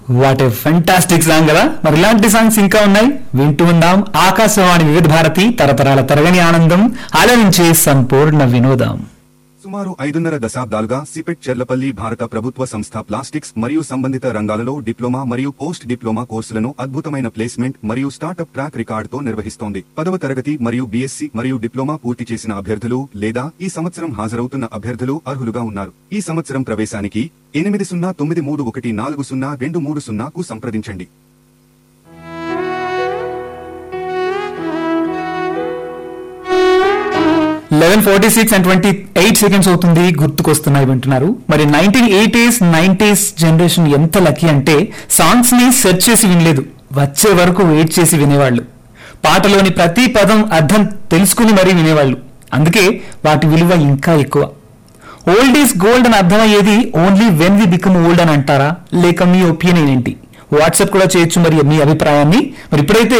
what a fantastic song కదా మరి ఇలాంటి సాంగ్స్ ఇంకా ఉన్నాయి వింటూ ఉందాం ఆకాశవాణి వివిధ భారతి తరతరాల తరగని ఆనందం ఆలరించే సంపూర్ణ వినోదం సుమారు ఐదున్నర దశాబ్దాలుగా సిపెట్ చెర్లపల్లి భారత ప్రభుత్వ సంస్థ ప్లాస్టిక్స్ మరియు సంబంధిత రంగాలలో డిప్లొమా మరియు పోస్ట్ డిప్లొమా కోర్సులను అద్భుతమైన ప్లేస్మెంట్ మరియు స్టార్టప్ ట్రాక్ రికార్డుతో నిర్వహిస్తోంది పదవ తరగతి మరియు బీఎస్సీ మరియు డిప్లొమా పూర్తి చేసిన అభ్యర్థులు లేదా ఈ సంవత్సరం హాజరవుతున్న అభ్యర్థులు అర్హులుగా ఉన్నారు ఈ సంవత్సరం ప్రవేశానికి ఎనిమిది సున్నా తొమ్మిది మూడు ఒకటి నాలుగు సున్నా రెండు మూడు సున్నాకు సంప్రదించండి eleven forty six and twenty eight seconds అవుతుంది గుర్తుకొస్తున్నాయి వింటున్నారు మరి నైన్టీన్ ఎయిటీస్ నైన్టీస్ జనరేషన్ ఎంత లక్కీ అంటే సాంగ్స్ ని సెర్చ్ చేసి వినలేదు వచ్చే వరకు వెయిట్ చేసి వినేవాళ్ళు పాటలోని ప్రతి పదం అర్థం తెలుసుకుని మరీ వినేవాళ్ళు అందుకే వాటి విలువ ఇంకా ఎక్కువ ఓల్డ్ ఈస్ గోల్డ్ అని అర్థమయ్యేది only when we become old అని అంటారా లేక మీ ఒపీనియన్ ఏంటి వాట్సాప్ కూడా చేయొచ్చు మరి మీ అభిప్రాయాన్ని మరి ఇప్పుడైతే